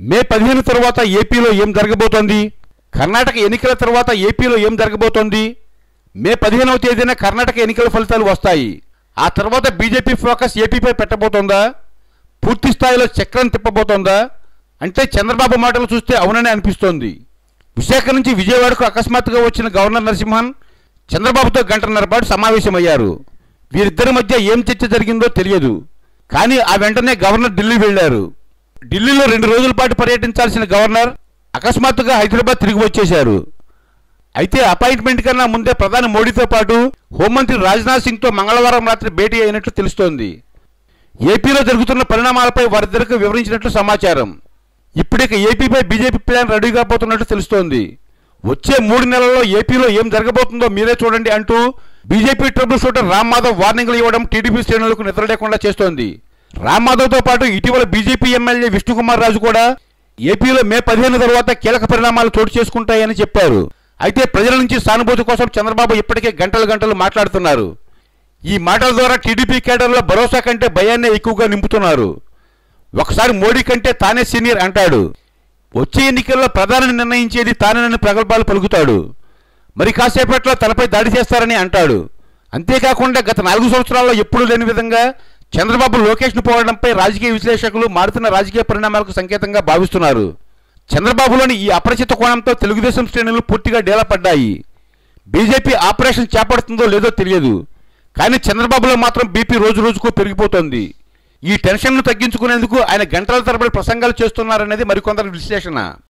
మే పదిహేను తర్వాత ఏపీలో ఏం జరగబోతోంది కర్ణాటక ఎన్నికల తర్వాత ఏపీలో ఏం జరగబోతోంది మే పదిహేనవ తేదీన కర్ణాటక ఎన్నికల ఫలితాలు వస్తాయి ఆ తర్వాత బీజేపీ ఫోకస్ ఏపీపై పెట్టబోతోందా పూర్తి స్థాయిలో చక్రం తిప్పబోతోందా అంటే చంద్రబాబు మాటలు చూస్తే అవునని అనిపిస్తోంది విశాఖ నుంచి విజయవాడకు అకస్మాత్తుగా వచ్చిన గవర్నర్ నరసింహన్ చంద్రబాబుతో గంటన్నర పాటు సమావేశమయ్యారు వీరిద్దరి మధ్య ఏం చర్చ జరిగిందో తెలియదు కానీ ఆ వెంటనే గవర్నర్ ఢిల్లీ వెళ్లారు ఢిల్లీలో రెండు రోజుల పాటు పర్యటించాల్సిన గవర్నర్ అకస్మాత్తుగా హైదరాబాద్ తిరిగి వచ్చేశారు అయితే అపాయింట్మెంట్ కన్నా ముందే ప్రధాని మోడీతో పాటు హోంమంత్రి రాజ్నాథ్ సింగ్తో మంగళవారం రాత్రి భేటీ అయినట్లు తెలుస్తోంది ఏపీలో జరుగుతున్న పరిణామాలపై వారిద్దరికి వివరించినట్లు సమాచారం ఇప్పుడిక ఏపీపై బీజేపీ ప్లాన్ రెడీగా పోతున్నట్టు తెలుస్తోంది వచ్చే మూడు నెలల్లో ఏపీలో ఏం జరగబోతుందో మీరే చూడండి అంటూ BJP trouble shooter Ram Madhav వార్నింగ్లు ఇవ్వడం టీడీపీ శ్రేణులకు నిద్ర లేకుండా చేస్తోంది రామ్ మాధవ్తో పాటు ఇటీవల బీజేపీ ఎమ్మెల్యే విష్ణుకుమార్ రాజు కూడా ఏపీలో మే పదిహేను తర్వాత కీలక పరిణామాలు చోటు చేసుకుంటాయని చెప్పారు అయితే ప్రజల నుంచి సానుభూతి కోసం చంద్రబాబు ఇప్పటికే గంటలు గంటలు మాట్లాడుతున్నారు ఈ మాటల ద్వారా టీడీపీ కేడర్లో భరోసా కంటే భయాన్నే ఎక్కువగా నింపుతున్నారు ఒకసారి మోడీ కంటే తానే సీనియర్ అంటాడు వచ్చే ఎన్నికల్లో ప్రధాని నిర్ణయించేది తానేనని ప్రగల్భాలు పలుకుతాడు మరి కాసేపట్లో తనపై దాడి చేస్తారని అంటాడు అంతేకాకుండా గత నాలుగు సంవత్సరాల్లో ఎప్పుడూ లేని విధంగా చంద్రబాబు లోకేష్ను పోవడంపై రాజకీయ విశ్లేషకులు మారుతున్న రాజకీయ పరిణామాలకు సంకేతంగా భావిస్తున్నారు చంద్రబాబులోని ఈ అపరిచిత కోణంతో తెలుగుదేశం శ్రేణులు పూర్తిగా డేలా పడ్డాయి బీజేపీ ఆపరేషన్ చేపడుతుందో లేదో తెలియదు కానీ చంద్రబాబులో మాత్రం బీపీ రోజు రోజుకు పెరిగిపోతోంది ఈ టెన్షన్ను తగ్గించుకునేందుకు ఆయన గంటల తరబడి ప్రసంగాలు చేస్తున్నారనేది మరికొందరి విశ్లేషణ